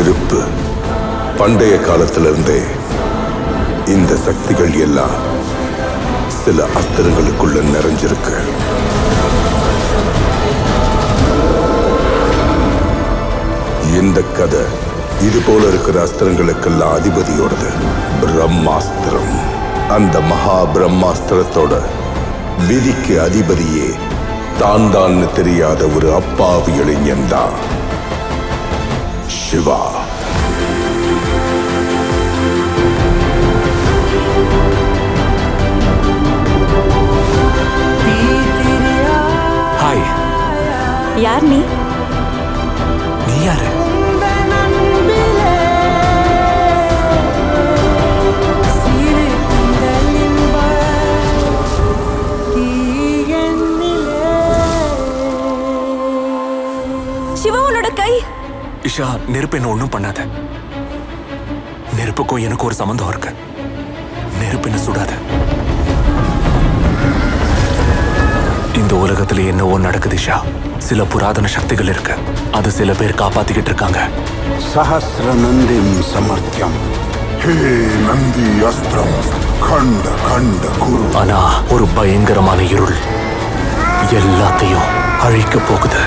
நெருப்பு பண்டைய காலத்திலிருந்தே இந்த சக்திகள் எல்லாம் சில அஸ்திரங்களுக்குள்ள நிறைஞ்சிருக்கு இந்த கதை இது போல இருக்கிற அஸ்திரங்களுக்கெல்லாம் அதிபதியோடது பிரம்மாஸ்திரம் அந்த மகா பிரம்மாஸ்திரத்தோட விதிக்கு அதிபதியே தான் தான் தெரியாத ஒரு அப்பாவி இளைஞன் தான் சிவா ஹாய் யார் நீ நீ யாரு சிவா உன்னோட கை இஷா நெருப்பு என்ன ஒண்ணும் பண்ணாத நெருப்புக்கும் எனக்கு ஒரு சம்பந்தம் இருக்கு நெருப்பு என்ன சுடாத இந்த உலகத்துல என்னவோ நடக்குது இஷா சில புராதன சக்திகள் இருக்கு அது சில பேர் காப்பாத்திக்கிட்டு இருக்காங்க सहस्रनन्दिं समर्थ्यं ஹே நந்தி அஸ்திரம் கண்ட கண்ட குரு ஆனா ஒரு பயங்கரமான இருள் எல்லாத்தையும் அழிக்க போகுது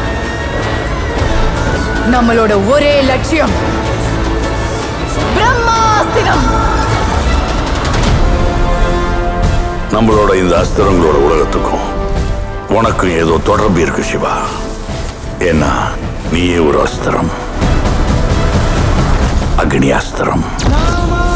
நம்மளோட ஒரே லட்சியம் பிரம்மாஸ்திரம் நம்மளோட இந்த அஸ்திரங்களோட உலகத்துக்கும் உனக்கும் ஏதோ தொடர்பு இருக்கு சிவா ஏன்னா நீயே ஒரு அஸ்திரம் அக்னி அஸ்திரம்